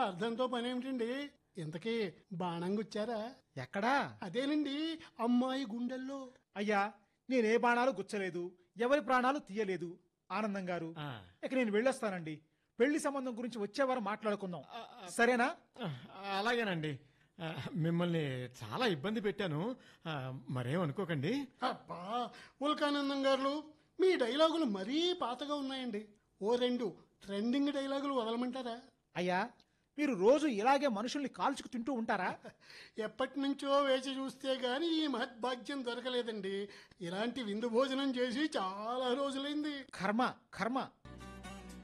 అర్థంతో పని ఏమిటండి ఇంతకీ బాణం గుచ్చారా ఎక్కడా అదేనండి అమ్మాయి గుండెల్లో అయ్యా నేనే బాణాలు గుచ్చలేదు ఎవరి ప్రాణాలు తీయలేదు ఆనందం గారు ఆ, ఇక నేను వెళ్ళొస్తానండి పెళ్లి సంబంధం గురించి వచ్చేవారు మాట్లాడుకుందాం సరేనా ఆ, అలాగేనండి ఆ, మిమ్మల్ని చాలా ఇబ్బంది పెట్టాను ఆ, మరేం అనుకోకండి అబ్బా ఉల్కానందం గారు మీ డైలాగులు మరీ పాతగా ఉన్నాయండి ఓ రెండు ట్రెండింగ్ డైలాగులు వదలమంటారా అయ్యా మీరు రోజు ఇలాగే మనుషుల్ని కాల్చుకు తింటూ ఉంటారా ఎప్పటి నుంచో వేచి చూస్తే గాని ఈ మహద్భాగ్యం దొరకలేదండి ఇలాంటి విందు భోజనం చేసి చాలా రోజులైంది కర్మ కర్మ